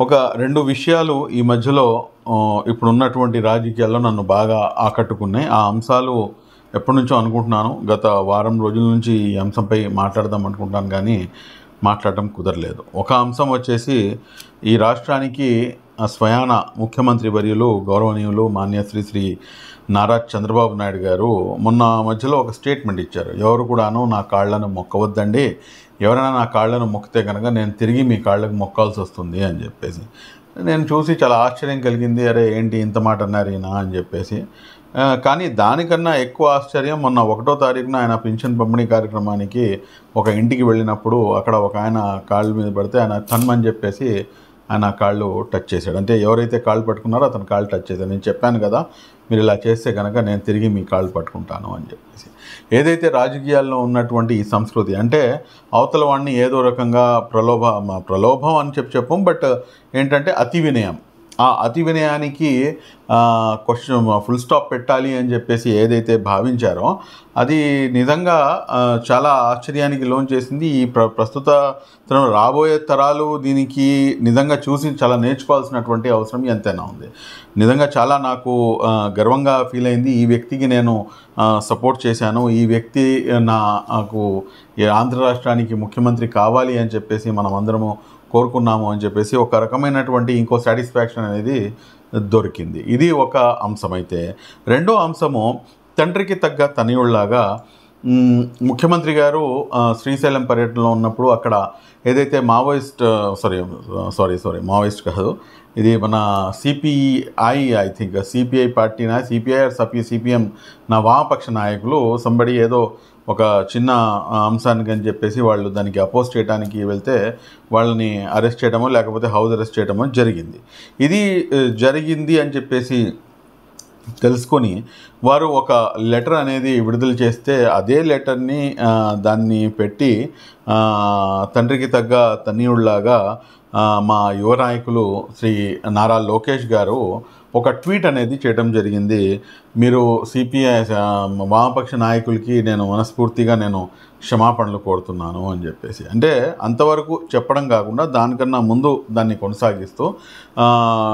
ఒక రెండు విషయాలు ఈ మధ్యలో ఆ, ఇప్పుడు ఉన్నటువంటి రాజకీయాల్లో నన్ను బాగా ఆకట్టుకున్నాయి ఆ అంశాలు ఎప్పటి నుంచో అనుకుంటున్నాను గత వారం రోజుల నుంచి ఈ అంశంపై మాట్లాడదాం అనుకుంటాను కానీ మాట్లాడడం కుదరలేదు ఒక అంశం వచ్చేసి ఈ రాష్ట్రానికి ఆ, స్వయాన ముఖ్యమంత్రి వర్యులు గౌరవనీయులు మాన్యశ్రీ శ్రీ నారా చంద్రబాబు నాయుడు గారు మొన్న మధ్యలో ఒక స్టేట్మెంట్ ఇచ్చారు ఎవరు కూడాను నా కాళ్ళను మొక్కవద్దండి ఎవరైనా నా కాళ్ళను మొక్కితే కనుక నేను తిరిగి మీ కాళ్ళకు మొక్కాల్సి వస్తుంది అని చెప్పేసి నేను చూసి చాలా ఆశ్చర్యం కలిగింది అరే ఏంటి ఇంత మాట అన్నారు ఈయన అని చెప్పేసి ఆ, కానీ దానికన్నా ఎక్కువ ఆశ్చర్యం మొన్న ఒకటో తారీఖున ఆయన పింఛన్ పంపిణీ కార్యక్రమానికి ఒక ఇంటికి వెళ్ళినప్పుడు అక్కడ ఒక ఆయన కాళ్ళ మీద పడితే ఆయన తన్మని చెప్పేసి ఆయన కాళ్ళు టచ్ చేశాడు అంటే ఎవరైతే కాళ్ళు పట్టుకున్నారో అతను కాళ్ళు టచ్ చేశాడు నేను చెప్పాను కదా మీరు ఇలా చేస్తే కనుక నేను తిరిగి మీ కాళ్ళు పట్టుకుంటాను అని చెప్పేసి ఏదైతే రాజకీయాల్లో ఉన్నటువంటి ఈ సంస్కృతి అంటే అవతల వాడిని ఏదో రకంగా ప్రలోభ మ- ప్రలోభం అని చెప్పి చెప్పం బట్ ఏంటంటే అతి వినయం ఆ అతి వినయానికి క్వశ్చన్ ఫుల్ స్టాప్ పెట్టాలి అని చెప్పేసి ఏదైతే భావించారో అది నిజంగా ఆ, చాలా ఆశ్చర్యానికి లోన్ చేసింది ఈ ప్ర ప్రస్తుత తరం రాబోయే తరాలు దీనికి నిజంగా చూసి చాలా నేర్చుకోవాల్సినటువంటి అవసరం ఎంతైనా ఉంది నిజంగా చాలా నాకు ఆ, గర్వంగా ఫీల్ అయింది ఈ వ్యక్తికి నేను సపోర్ట్ చేశాను ఈ వ్యక్తి నా నాకు ఈ ఆంధ్ర రాష్ట్రానికి ముఖ్యమంత్రి కావాలి అని చెప్పేసి మనం అందరము కోరుకున్నాము అని చెప్పేసి ఒక రకమైనటువంటి ఇంకో సాటిస్ఫాక్షన్ అనేది దొరికింది ఇది ఒక అంశం అయితే రెండో అంశము తండ్రికి తగ్గ తనయుళ్లాగా మ్, ముఖ్యమంత్రి గారు ఆ, శ్రీశైలం పర్యటనలో ఉన్నప్పుడు అక్కడ ఏదైతే Maoist sorry sorry sorry Maoist కాదు ఇది మన సిపిఐ ఐ థింక్ సిపిఐ పార్టీనా సిపిఐ ఆర్ సపి సిపిఎం నా వామపక్ష నాయకులు సంబడి ఏదో ఒక చిన్న ఆ, అంశానికి అని చెప్పేసి వాళ్ళు దానికి అపోజ్ చేయడానికి వెళ్తే వాళ్ళని అరెస్ట్ చేయడమో లేకపోతే హౌస్ అరెస్ట్ చేయడమో జరిగింది ఇది ఆ, జరిగింది అని చెప్పేసి తెలుసుకొని వారు ఒక లెటర్ అనేది విడుదల చేస్తే అదే లెటర్ని ఆ, దాన్ని పెట్టి ఆ, తండ్రికి తగ్గ తనయుళ్లాగా ఆ, మా యువ నాయకులు శ్రీ నారా లోకేష్ గారు ఒక ట్వీట్ అనేది చేయడం జరిగింది మీరు సిపిఐ వామపక్ష నాయకులకి నేను మనస్ఫూర్తిగా నేను క్షమాపణలు కోరుతున్నాను అని చెప్పేసి అంటే అంతవరకు చెప్పడం కాకుండా దానికన్నా ముందు దాన్ని కొనసాగిస్తూ ఆ,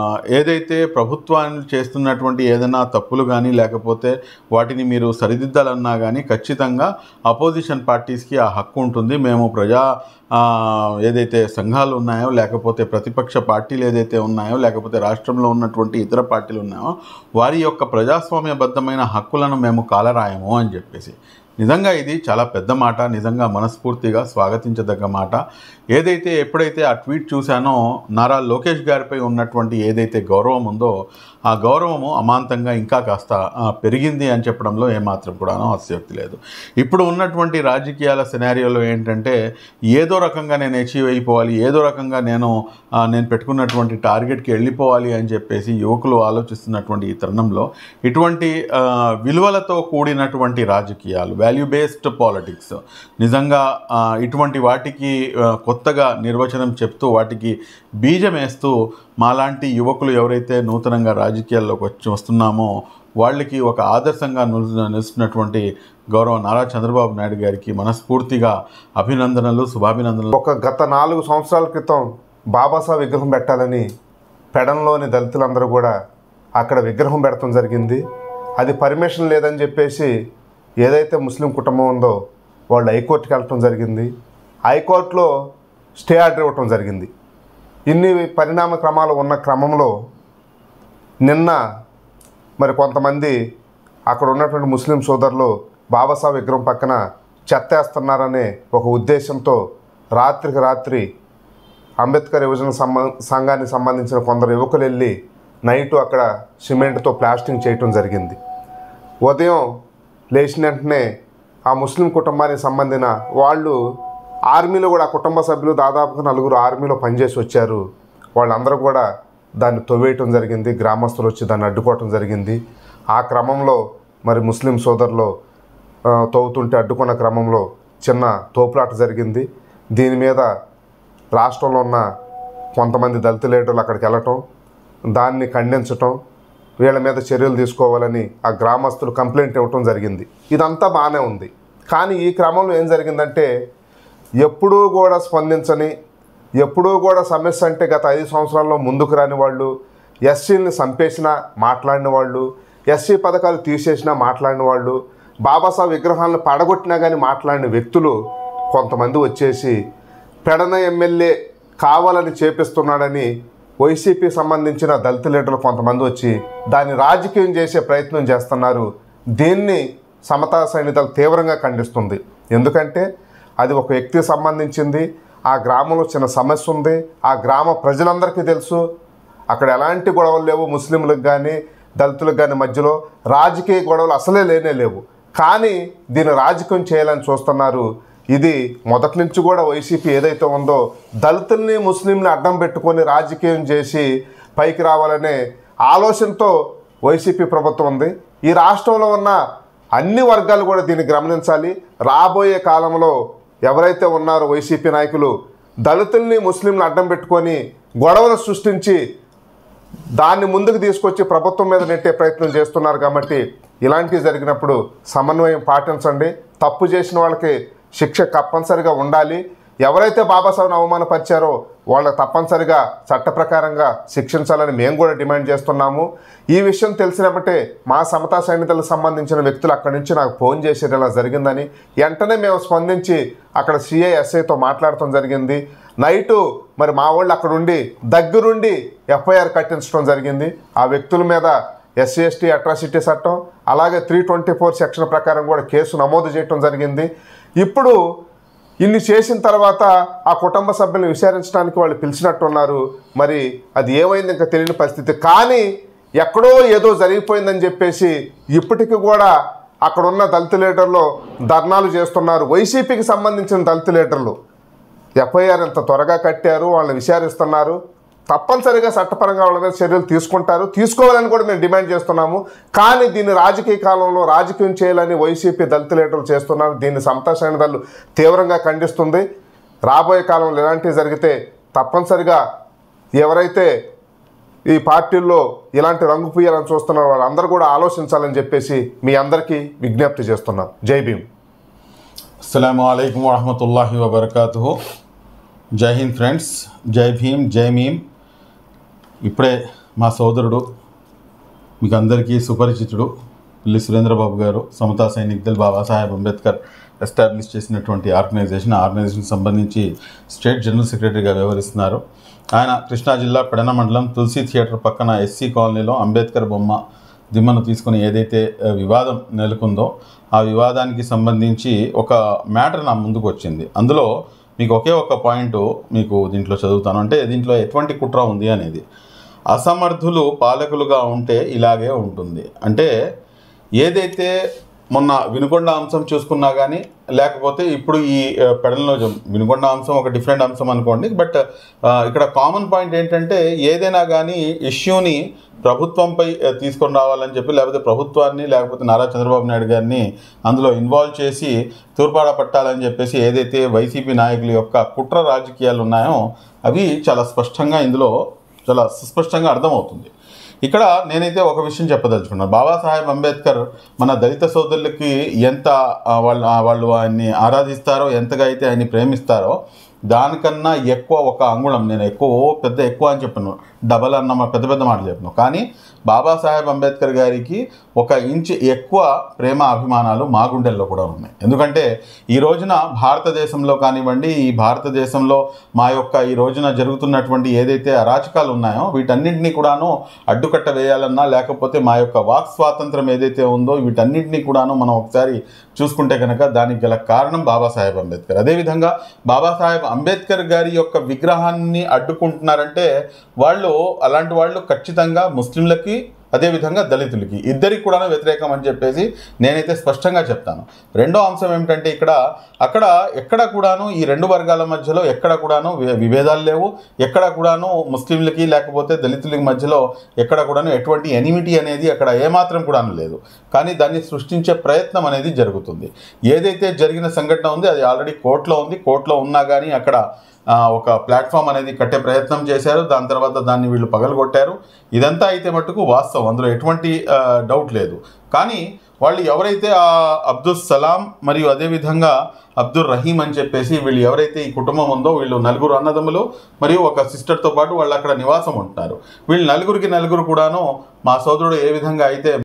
ఏదైతే ప్రభుత్వాన్ని చేస్తున్నటువంటి ఏదైనా తప్పులు కానీ లేకపోతే వాటిని మీరు సరిదిద్దాలన్నా కానీ ఖచ్చితంగా అపోజిషన్ పార్టీస్కి ఆ హక్కు ఉంటుంది మేము ప్రజా ఆ, ఏదైతే సంఘాలు ఉన్నాయో లేకపోతే ప్రతిపక్ష పార్టీలు ఏదైతే ఉన్నాయో లేకపోతే రాష్ట్రంలో ఉన్నటువంటి ఇతర పార్టీలు ఉన్నాయో వారి యొక్క ప్రజాస్వామ్యబద్ధమైన హక్కులను మేము కాలరాయము అని చెప్పేసి నిజంగా ఇది చాలా పెద్ద మాట నిజంగా మనస్ఫూర్తిగా స్వాగతించదగ్గ మాట ఏదైతే ఎప్పుడైతే ఆ ట్వీట్ చూశానో నారా లోకేష్ గారిపై ఉన్నటువంటి ఏదైతే గౌరవం ఉందో ఆ గౌరవము అమాంతంగా ఇంకా కాస్త ఆ, పెరిగింది అని చెప్పడంలో ఏమాత్రం కూడాను అతిశయోక్తి లేదు ఇప్పుడు ఉన్నటువంటి రాజకీయాల సినారియోలో ఏంటంటే ఏదో రకంగా నేను అచీవ్ అయిపోవాలి ఏదో రకంగా నేను ఆ, నేను పెట్టుకున్నటువంటి టార్గెట్కి వెళ్ళిపోవాలి అని చెప్పేసి యువకులు ఆలోచిస్తున్నటువంటి ఈ తరుణంలో ఇటువంటి ఆ, విలువలతో కూడినటువంటి రాజకీయాలు వాల్యూ బేస్డ్ పాలిటిక్స్ నిజంగా ఆ, ఇటువంటి వాటికి ఆ, కొత్తగా నిర్వచనం చెప్తూ వాటికి బీజం వేస్తూ మాలాంటి యువకులు ఎవరైతే నూతనంగా రాజకీయాల్లోకి వచ్చి వస్తున్నామో వాళ్ళకి ఒక ఆదర్శంగా నిలు- నిలుస్తున్నటువంటి గౌరవ నారా చంద్రబాబు నాయుడు గారికి మనస్ఫూర్తిగా అభినందనలు శుభాభినందనలు ఒక గత నాలుగు సంవత్సరాల క్రితం బాబాసాహెబ్ విగ్రహం పెట్టాలని పెడంలోని దళితులందరూ కూడా అక్కడ విగ్రహం పెడతాం జరిగింది అది పర్మిషన్ లేదని చెప్పేసి ఏదైతే ముస్లిం కుటుంబం ఉందో వాళ్ళు హైకోర్టుకి వెళ్ళటం జరిగింది హైకోర్టులో స్టే ఆర్డర్ ఇవ్వటం జరిగింది ఇన్ని పరిణామ క్రమాలు ఉన్న క్రమంలో నిన్న మరి కొంతమంది అక్కడ ఉన్నటువంటి ముస్లిం సోదరులు బాబాసాహెబ్ విగ్రహం పక్కన చెత్తేస్తున్నారనే ఒక ఉద్దేశంతో రాత్రికి రాత్రి అంబేద్కర్ యువజన సంబ సంఘానికి సంబంధించిన కొందరు యువకులు వెళ్ళి నైటు అక్కడ సిమెంట్తో ప్లాస్టింగ్ చేయటం జరిగింది ఉదయం లేచిన వెంటనే ఆ ముస్లిం కుటుంబానికి సంబంధించిన వాళ్ళు ఆర్మీలో కూడా ఆ కుటుంబ సభ్యులు దాదాపుగా నలుగురు ఆర్మీలో పనిచేసి వచ్చారు వాళ్ళందరూ కూడా దాన్ని తొవ్వేయటం జరిగింది గ్రామస్తులు వచ్చి దాన్ని అడ్డుకోవటం జరిగింది ఆ క్రమంలో మరి ముస్లిం సోదరులు ఆ, తవ్వుతుంటే అడ్డుకున్న క్రమంలో చిన్న తోపులాట జరిగింది దీని మీద రాష్ట్రంలో ఉన్న కొంతమంది దళిత లీడర్లు అక్కడికి వెళ్ళటం దాన్ని ఖండించటం వీళ్ళ మీద చర్యలు తీసుకోవాలని ఆ గ్రామస్తులు కంప్లైంట్ ఇవ్వటం జరిగింది ఇదంతా బాగానే ఉంది కానీ ఈ క్రమంలో ఏం జరిగిందంటే ఎప్పుడూ కూడా స్పందించని ఎప్పుడూ కూడా సమస్య అంటే గత ఐదు సంవత్సరాల్లో ముందుకు రాని వాళ్ళు ఎస్సీని చంపేసినా మాట్లాడిన వాళ్ళు ఎస్సీ పథకాలు తీసేసినా మాట్లాడిన వాళ్ళు బాబాసాహెబ్ విగ్రహాలను పడగొట్టినా కానీ మాట్లాడిన వ్యక్తులు కొంతమంది వచ్చేసి పెడన ఎమ్మెల్యే కావాలని చేపిస్తున్నాడని వైసీపీ సంబంధించిన దళిత లీడర్లు కొంతమంది వచ్చి దాన్ని రాజకీయం చేసే ప్రయత్నం చేస్తున్నారు దీన్ని సమతా సైనికులు తీవ్రంగా ఖండిస్తుంది ఎందుకంటే అది ఒక వ్యక్తికి సంబంధించింది ఆ గ్రామంలో చిన్న సమస్య ఉంది ఆ గ్రామ ప్రజలందరికీ తెలుసు అక్కడ ఎలాంటి గొడవలు లేవు ముస్లింలకు కానీ దళితులకు కానీ మధ్యలో రాజకీయ గొడవలు అసలే లేనే లేవు కానీ దీన్ని రాజకీయం చేయాలని చూస్తున్నారు ఇది మొదటి నుంచి కూడా వైసీపీ ఏదైతే ఉందో దళితుల్ని ముస్లింని అడ్డం పెట్టుకొని రాజకీయం చేసి పైకి రావాలనే ఆలోచనతో వైసీపీ ప్రభుత్వం ఉంది ఈ రాష్ట్రంలో ఉన్న అన్ని వర్గాలు కూడా దీన్ని గమనించాలి రాబోయే కాలంలో ఎవరైతే ఉన్నారో వైసీపీ నాయకులు దళితుల్ని ముస్లింలు అడ్డం పెట్టుకొని గొడవలు సృష్టించి దాన్ని ముందుకు తీసుకొచ్చి ప్రభుత్వం మీద నెట్టే ప్రయత్నం చేస్తున్నారు కాబట్టి ఇలాంటివి జరిగినప్పుడు సమన్వయం పాటించండి తప్పు చేసిన వాళ్ళకి శిక్ష తప్పనిసరిగా ఉండాలి ఎవరైతే బాబాసాహెబ్ని అవమానపరిచారో వాళ్ళకి తప్పనిసరిగా చట్ట ప్రకారంగా శిక్షించాలని మేము కూడా డిమాండ్ చేస్తున్నాము ఈ విషయం తెలిసినప్పటే మా సమతా సైనికులకు సంబంధించిన వ్యక్తులు అక్కడి నుంచి నాకు ఫోన్ చేసేది ఇలా జరిగిందని వెంటనే మేము స్పందించి అక్కడ సిఐ ఎస్ఐతో మాట్లాడటం జరిగింది నైటు మరి మా వాళ్ళు అక్కడ ఉండి దగ్గరుండి ఎఫ్ఐఆర్ కట్టించడం జరిగింది ఆ వ్యక్తుల మీద ఎస్సీ ఎస్టీ అట్రాసిటీ చట్టం అలాగే త్రీ ట్వంటీ ఫోర్ సెక్షన్ ప్రకారం కూడా కేసు నమోదు చేయటం జరిగింది ఇప్పుడు ఇన్ని చేసిన తర్వాత ఆ కుటుంబ సభ్యులను విచారించడానికి వాళ్ళు పిలిచినట్టున్నారు మరి అది ఏమైంది ఇంకా తెలియని పరిస్థితి కానీ ఎక్కడో ఏదో జరిగిపోయిందని చెప్పేసి ఇప్పటికీ కూడా అక్కడ ఉన్న దళిత లీడర్లు ధర్నాలు చేస్తున్నారు వైసీపీకి సంబంధించిన దళిత లీడర్లు ఎఫ్ఐఆర్ ఇంత త్వరగా కట్టారు వాళ్ళని విచారిస్తున్నారు తప్పనిసరిగా చట్టపరంగా వాళ్ళ మీద చర్యలు తీసుకుంటారు తీసుకోవాలని కూడా మేము డిమాండ్ చేస్తున్నాము కానీ దీన్ని రాజకీయ కాలంలో రాజకీయం చేయాలని వైసీపీ దళిత లీడర్లు చేస్తున్నారు దీన్ని సమతా దళాలు తీవ్రంగా ఖండిస్తుంది రాబోయే కాలంలో ఇలాంటివి జరిగితే తప్పనిసరిగా ఎవరైతే ఈ పార్టీల్లో ఇలాంటి రంగు పూయాలని చూస్తున్నారో వాళ్ళందరూ కూడా ఆలోచించాలని చెప్పేసి మీ అందరికీ విజ్ఞప్తి చేస్తున్నాం జై భీమ్ అస్సలం అయికం వరహమతుల్లాహి వబర్కాతు జై హింద్ ఫ్రెండ్స్ జై భీమ్ జై మీమ్ ఇప్పుడే మా సోదరుడు మీకు అందరికీ సుపరిచితుడు పిల్లి సురేంద్రబాబు గారు సమతా సైనిక్ దళ్ బాబాసాహెబ్ అంబేద్కర్ ఎస్టాబ్లిష్ చేసినటువంటి ఆర్గనైజేషన్ ఆ ఆర్గనైజేషన్ సంబంధించి స్టేట్ జనరల్ సెక్రటరీగా వ్యవహరిస్తున్నారు ఆయన కృష్ణా జిల్లా పెడన మండలం తులసి థియేటర్ పక్కన ఎస్సీ కాలనీలో అంబేద్కర్ బొమ్మ దిమ్మను తీసుకుని ఏదైతే ఆ, వివాదం నెలకొందో ఆ వివాదానికి సంబంధించి ఒక మ్యాటర్ నా ముందుకు వచ్చింది అందులో మీకు ఒకే ఒక పాయింట్ మీకు దీంట్లో చదువుతాను అంటే దీంట్లో ఎటువంటి కుట్ర ఉంది అనేది అసమర్థులు పాలకులుగా ఉంటే ఇలాగే ఉంటుంది అంటే ఏదైతే మొన్న వినుకొండ అంశం చూసుకున్నా కానీ లేకపోతే ఇప్పుడు ఈ ఆ, పెడల్లో జం- వినుకొండ అంశం ఒక డిఫరెంట్ అంశం అనుకోండి బట్ ఆ, ఇక్కడ కామన్ పాయింట్ ఏంటంటే ఏదైనా కానీ ఇష్యూని ప్రభుత్వంపై ఆ, తీసుకొని రావాలని చెప్పి లేకపోతే ప్రభుత్వాన్ని లేకపోతే నారా చంద్రబాబు నాయుడు గారిని అందులో ఇన్వాల్వ్ చేసి తూర్పాడ పట్టాలని చెప్పేసి ఏదైతే వైసీపీ నాయకుల యొక్క కుట్ర రాజకీయాలు ఉన్నాయో అవి చాలా స్పష్టంగా ఇందులో చాలా సుస్పష్టంగా అర్థమవుతుంది ఇక్కడ నేనైతే ఒక విషయం చెప్పదలుచుకున్నాను బాబాసాహెబ్ అంబేద్కర్ మన దళిత సోదరులకి ఎంత ఆ, వాళ్ళు ఆ, వాళ్ళు ఆయన్ని ఆరాధిస్తారో ఎంతగా అయితే ఆయన్ని ప్రేమిస్తారో దానికన్నా ఎక్కువ ఒక అంగుళం నేను ఎక్కువ ఓ పెద్ద ఎక్కువ అని చెప్పను డబల్ అన్న మా పెద్ద పెద్ద మాటలు చెప్పను కానీ బాబాసాహెబ్ అంబేద్కర్ గారికి ఒక ఇంచ్ ఎక్కువ ప్రేమ అభిమానాలు మా గుండెల్లో కూడా ఉన్నాయి ఎందుకంటే ఈ రోజున భారతదేశంలో కానివ్వండి ఈ భారతదేశంలో మా యొక్క ఈ రోజున జరుగుతున్నటువంటి ఏదైతే అరాచకాలు ఉన్నాయో వీటన్నింటినీ కూడాను అడ్డుకట్ట వేయాలన్నా లేకపోతే మా యొక్క వాక్ స్వాతంత్రం ఏదైతే ఉందో వీటన్నింటినీ కూడాను మనం ఒకసారి చూసుకుంటే కనుక దానికి గల కారణం బాబాసాహెబ్ అంబేద్కర్ అదేవిధంగా బాబాసాహెబ్ అంబేద్కర్ గారి యొక్క విగ్రహాన్ని అడ్డుకుంటున్నారంటే వాళ్ళు అలాంటి వాళ్ళు ఖచ్చితంగా ముస్లింలకి అదేవిధంగా దళితులకి ఇద్దరికి కూడా వ్యతిరేకం అని చెప్పేసి నేనైతే స్పష్టంగా చెప్తాను రెండో అంశం ఏమిటంటే ఇక్కడ అక్కడ ఎక్కడ కూడాను ఈ రెండు వర్గాల మధ్యలో ఎక్కడ కూడాను వి- విభేదాలు లేవు ఎక్కడ కూడాను ముస్లింలకి లేకపోతే దళితులకి మధ్యలో ఎక్కడ కూడాను ఎటువంటి ఎనిమిటీ అనేది అక్కడ ఏమాత్రం కూడాను లేదు కానీ దాన్ని సృష్టించే ప్రయత్నం అనేది జరుగుతుంది ఏదైతే జరిగిన సంఘటన ఉంది అది ఆల్రెడీ కోర్టులో ఉంది కోర్టులో ఉన్నా కానీ అక్కడ ఆ, ఒక ప్లాట్ఫామ్ అనేది కట్టే ప్రయత్నం చేశారు దాని తర్వాత దాన్ని వీళ్ళు పగలగొట్టారు ఇదంతా అయితే మట్టుకు వాస్తవం అందులో ఎటువంటి ఆ, డౌట్ లేదు కానీ వాళ్ళు ఎవరైతే ఆ అబ్దుల్ సలాం మరియు అదేవిధంగా అబ్దుల్ రహీం అని చెప్పేసి వీళ్ళు ఎవరైతే ఈ కుటుంబం ఉందో వీళ్ళు నలుగురు అన్నదమ్ములు మరియు ఒక సిస్టర్తో పాటు వాళ్ళు అక్కడ నివాసం ఉంటున్నారు వీళ్ళు నలుగురికి నలుగురు కూడాను మా సోదరుడు ఏ విధంగా అయితే